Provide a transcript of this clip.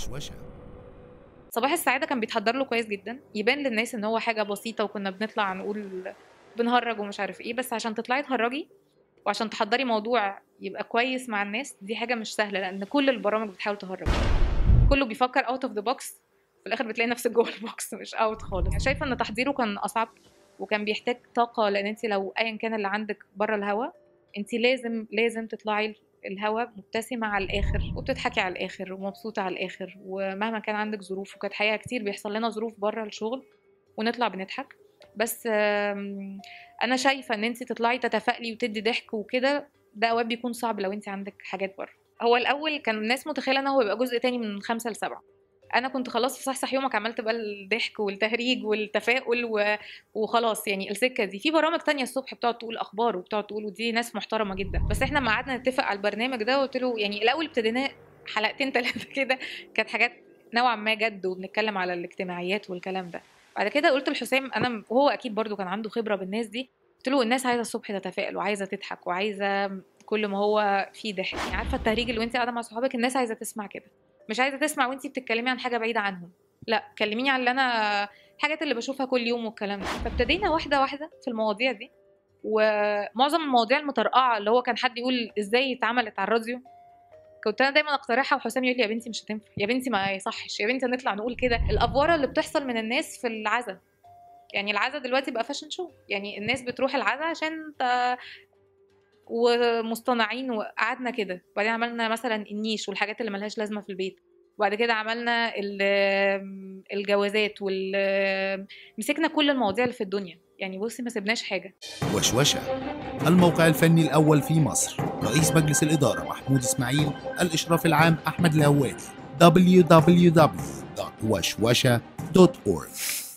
وشوشة صباح السعاده كان بيتحضر له كويس جدا يبان للناس ان هو حاجه بسيطه وكنا بنطلع نقول بنهرج ومش عارف ايه بس عشان تطلعي تهرجي وعشان تحضري موضوع يبقى كويس مع الناس دي حاجه مش سهله لان كل البرامج بتحاول تهرج كله بيفكر اوت اوف ذا بوكس في الاخر بتلاقي نفسك جوه البوكس مش اوت خالص شايفه ان تحضيره كان اصعب وكان بيحتاج طاقه لان انت لو ايا كان اللي عندك بره الهوا انت لازم لازم تطلعي الهوا مبتسمه على الاخر وبتضحكي على الاخر ومبسوطه على الاخر ومهما كان عندك ظروف وكانت حقيقه كتير بيحصل لنا ظروف بره الشغل ونطلع بنضحك بس آم، انا شايفه ان انت تطلعي تتفائلي وتدي ضحك وكده ده اوقات بيكون صعب لو انت عندك حاجات بره هو الاول كان الناس متخيله ان هو يبقى جزء تاني من خمسة لسبعة انا كنت خلاص في صحصح يومك عملت بقى الضحك والتهريج والتفاؤل و... وخلاص يعني السكه دي في برامج تانية الصبح بتقعد تقول اخبار وبتقعد تقول ودي ناس محترمه جدا بس احنا ما قعدنا نتفق على البرنامج ده وقلت له يعني الاول ابتديناه حلقتين ثلاثه كده كانت حاجات نوعا ما جد وبنتكلم على الاجتماعيات والكلام ده بعد كده قلت لحسام انا وهو اكيد برضو كان عنده خبره بالناس دي قلت له الناس عايزه الصبح تتفائل وعايزه تضحك وعايزه كل ما هو فيه ضحك يعني عارفه التهريج اللي وانت قاعده مع صحابك الناس عايزه تسمع كده مش عايزه تسمع وانت بتتكلمي عن حاجه بعيده عنهم لا كلميني عن اللي انا الحاجات اللي بشوفها كل يوم والكلام ده فابتدينا واحده واحده في المواضيع دي ومعظم المواضيع المطرقعه اللي هو كان حد يقول ازاي اتعملت على الراديو كنت انا دايما اقترحها وحسام يقول لي يا بنتي مش هتنفع يا بنتي ما يصحش يا بنتي نطلع نقول كده الافوره اللي بتحصل من الناس في العزا يعني العزا دلوقتي بقى فاشن شو يعني الناس بتروح العزا عشان ت... ومصطنعين وقعدنا كده وبعدين عملنا مثلا النيش والحاجات اللي ملهاش لازمه في البيت وبعد كده عملنا ال- الجوازات وال مسكنا كل المواضيع اللي في الدنيا يعني بصي ما سيبناش حاجه وشوشة الموقع الفني الأول في مصر رئيس مجلس الإدارة محمود إسماعيل الإشراف العام أحمد الهوادي www.وشوشة.org